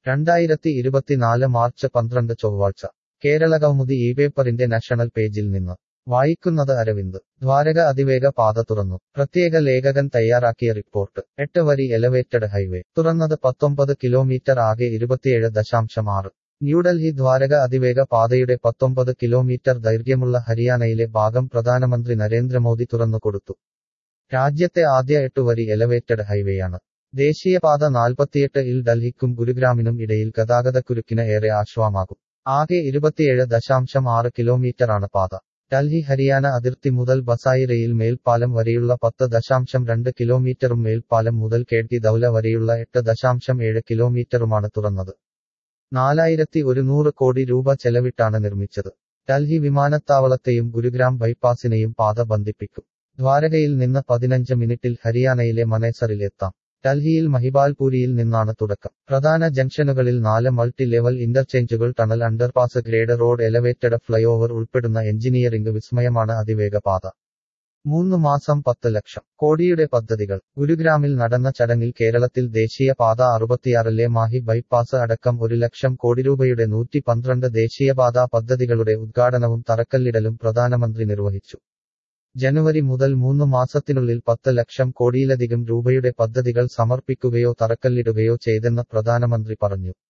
രണ്ടായിരത്തി ഇരുപത്തിനാല് മാർച്ച് പന്ത്രണ്ട് ചൊവ്വാഴ്ച കേരളകൗമുദി ഈ പേപ്പറിന്റെ നാഷണൽ പേജിൽ നിന്ന് വായിക്കുന്നത് അരവിന്ദ് ദ്വാരക അതിവേഗ പാത തുറന്നു പ്രത്യേക ലേഖകൻ തയ്യാറാക്കിയ റിപ്പോർട്ട് എട്ട് വരി എലവേറ്റഡ് ഹൈവേ തുറന്നത് പത്തൊമ്പത് കിലോമീറ്റർ ആകെ ഇരുപത്തിയേഴ് ദശാംശം ആറ് ന്യൂഡൽഹി ദ്വാരക അതിവേഗ പാതയുടെ പത്തൊമ്പത് കിലോമീറ്റർ ദൈർഘ്യമുള്ള ഹരിയാനയിലെ ഭാഗം പ്രധാനമന്ത്രി നരേന്ദ്രമോദി തുറന്നുകൊടുത്തു രാജ്യത്തെ ആദ്യ എട്ടുവരി എലവേറ്റഡ് ഹൈവേയാണ് ദേശീയപാത നാൽപ്പത്തിയെട്ട് ഇൽ ഡൽഹിക്കും ഗുരുഗ്രാമിനും ഇടയിൽ ഗതാഗതക്കുരുക്കിന് ഏറെ ആശ്വാമാകും ആകെ ഇരുപത്തിയേഴ് ദശാംശം ആറ് കിലോമീറ്ററാണ് പാത ഡൽഹി ഹരിയാന അതിർത്തി മുതൽ ബസായി റെയിൽ മേൽപ്പാലം വരെയുള്ള പത്ത് ദശാംശം രണ്ട് കിലോമീറ്ററും മേൽപ്പാലം മുതൽ കേട്ടി ദൗല വരെയുള്ള എട്ട് ദശാംശം ഏഴ് കിലോമീറ്ററുമാണ് തുറന്നത് നാലായിരത്തി ഒരുന്നൂറ് കോടി രൂപ ചെലവിട്ടാണ് നിർമ്മിച്ചത് ഡൽഹി വിമാനത്താവളത്തെയും ഗുരുഗ്രാം ബൈപ്പാസിനെയും പാത ബന്ധിപ്പിക്കും ദ്വാരകയിൽ നിന്ന് പതിനഞ്ച് മിനിറ്റിൽ ഹരിയാനയിലെ മനേസറിൽ എത്താം ഡൽഹിയിൽ മഹിബാൽപൂരിയിൽ നിന്നാണ് തുടക്കം പ്രധാന ജംഗ്ഷനുകളിൽ നാല് മൾട്ടി ലെവൽ ഇന്റർചേഞ്ചുകൾ tunnel underpass grade road elevated flyover ഉൾപ്പെടുന്ന എഞ്ചിനീയറിംഗ് വിസ്മയമാണ് അതിവേഗ പാത മൂന്ന് മാസം പത്ത് ലക്ഷം കോടിയുടെ പദ്ധതികൾ ഗുരുഗ്രാമിൽ നടന്ന ചടങ്ങിൽ കേരളത്തിൽ ദേശീയ പാത അറുപത്തിയാറിലെ മാഹി ബൈപ്പാസ് അടക്കം ഒരു ലക്ഷം കോടി രൂപയുടെ നൂറ്റി പന്ത്രണ്ട് ദേശീയപാതാ പദ്ധതികളുടെ ഉദ്ഘാടനവും തറക്കല്ലിടലും പ്രധാനമന്ത്രി നിർവഹിച്ചു ജനുവരി മുതൽ മൂന്ന് മാസത്തിനുള്ളിൽ പത്ത് ലക്ഷം കോടിയിലധികം രൂപയുടെ പദ്ധതികൾ സമർപ്പിക്കുകയോ തറക്കല്ലിടുകയോ ചെയ്തെന്ന് പ്രധാനമന്ത്രി പറഞ്ഞു